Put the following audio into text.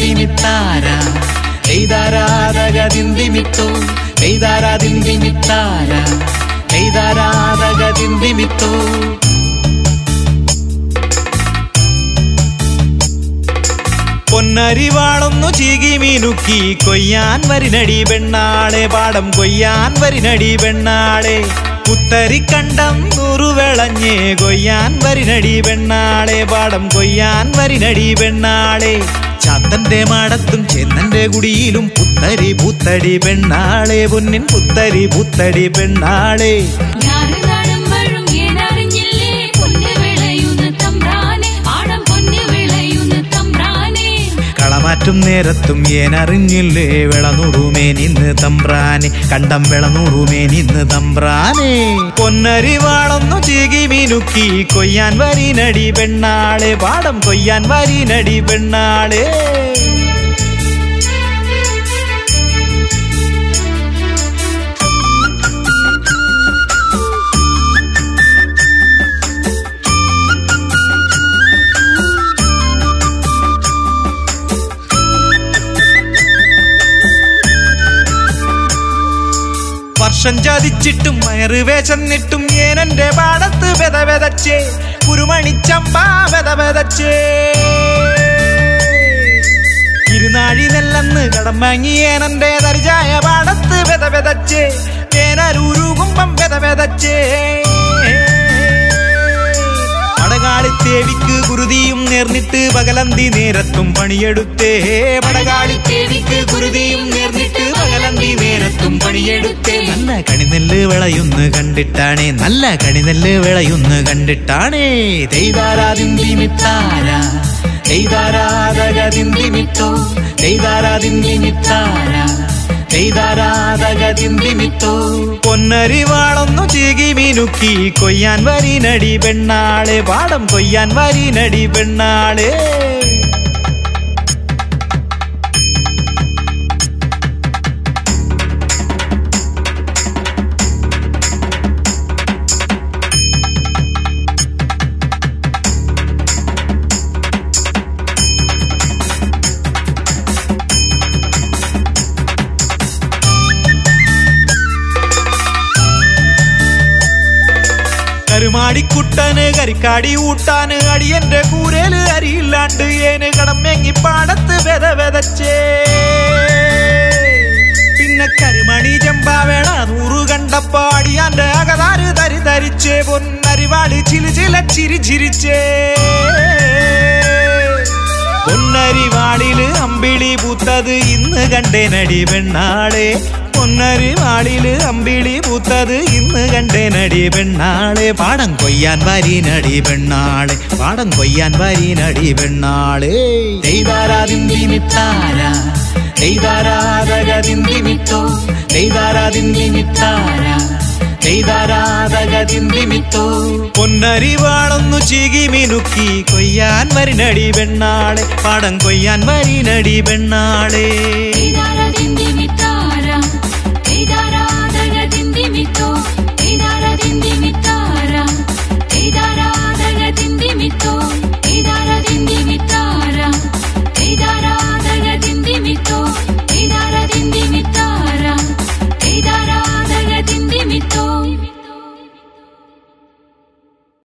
ದಿಮಿತ್ತಾರ ಕೈದಾರಾದಗ ದಿಂದಿಮಿತ್ತು ಕೈದಾರ ದಿಂದಿಮಿತ್ತಾರ ಕೈದಾರಾದಗ ದಿಂದಿಮಿತ್ತು പൊന്നരിവാളൊന്നു ചീകി മീനുക്കി കൊയ്യാൻ വരിനടി പെണ്ണാളെ പാടം കൊയ്യാൻ വരിനടി പെണ്ണാളെ പുത്തരിക്കണ്ടം നൂറുവിളഞ്ഞേ കൊയ്യാൻ വരിനടി പെണ്ണാളെ പാടം കൊയ്യാൻ വരിനടി പെണ്ണാളെ ചാത്തന്റെ മാടത്തും ചെന്നന്റെ കുടിയിലും പുത്തരി പുത്തടി പെണ്ണാളെ പൊന്നിൻ പുത്തരി പുത്തടി പെണ്ണാളെ ഞാറ് നടുമ്പഴും ഏനറിഞ്ഞില്ലേ പൊന്ന് വിളയുന്ന തമ്പ്രാനെ ആടം പൊന്ന് വിളയുന്ന തമ്പ്രാനെ കളമാറ്റും നേരത്തും ഏനറിഞ്ഞില്ലേ വിളനൂറുമേ നിന്ന് തമ്പ്രാനെ കണ്ടം വിളനൂറുമേ നിന്ന് തമ്പ്രാനെ പൊന്നരിവാളൊന്നു ചീകി മീനുക്കി കൊയ്യാൻ വരിനടി പെണ്ണാളെ പാടം കൊയ്യാൻ വരിനടി പെണ്ണാളെ വർഷം ചതിച്ചിട്ടും മയറ് വേശന്നിട്ടും ഏനന്റെ പാടത്ത് വെത വെതച്ചേ കുരുമണിച്ചമ്പ വെത വെതച്ചേ ഇരുനാഴി നെല്ലെന്ന് കടം വാങ്ങി ഏനന്റെ ദർജായ പാടത്ത് വെത വെതച്ചേ വേനരൂരുകുമ്പം വെത വെതച്ചേ പടകാളിത്തേവിക്ക് കുരുതിയും നേർന്നിട്ട് പകലന്തി നേരത്തും പണിയെടുത്തേ പടകാളിത്തേവിക്ക് കുരുതിയും നേർന്നിട്ട് പകലന്തി നേരത്തും പണിയെടുത്തേ നല്ല കണിനെല്ല് വിളയുന്ന് കണ്ടിട്ടാണേ നല്ല കണിനെല്ല് വിളയുന്ന് കണ്ടിട്ടാണേ ദൈതാരാതിന്തിമിത്താര ദൈതാരാധകതിന്തിമിത്തോ ദൈതാരാതിന്തിമിത്താര ദൈതാരാധകതിന്തിമിത്തോ പൊന്നരിവാളൊന്നു ചീകി മീനുക്കി കൊയ്യാൻ വരിനടി പെണ്ണാളെ പാടം കൊയ്യാൻ വരിനടി പെണ്ണാളെ കരുമാടിക്കുട്ടന് കരിക്കാടി ഊട്ടാന് അടിയന്റെ കൂരേല് അരിയില്ലാണ്ട് ഏന് കടമെങ്ങി പാടത്ത് വെത വെതച്ചേ പിന്നെ കരുമണി ചെമ്പാവേണ നൂറു കണ്ടപ്പോ അടിയാന്റെ അകതാര് തരി ധരിച്ചേ പൊന്നരിവാളി ചിലി ചില ചിരി ചിരിച്ചേ പൊന്നരിവാളില് അമ്പിളി പൂത്തത് ഇന്ന് കണ്ടേനടി പെണ്ണാളെ പൊന്നരിവാളില് അമ്പിളി പൂത്തത് ഇന്ന് കണ്ടേനടി പെണ്ണാളെ പാടം കൊയ്യാൻ വരീനടി പെണ്ണാളെ പാടം കൊയ്യാൻ വരീനടി പെണ്ണാളെ ദൈതാരാതിന്തിമിത്താര ദൈതാരാധകതിന്തിമിത്തോ ദൈതാരാതിന്തിമിത്താര ദൈതാരാധകതിന്തിമിത്തോ പൊന്നരിവാളൊന്നു ചീകി മിനുക്കി കൊയ്യാൻ വരിനടി പെണ്ണാളെ പാടം കൊയ്യാൻ വരിനടി പെണ്ണാളെ ഇതാ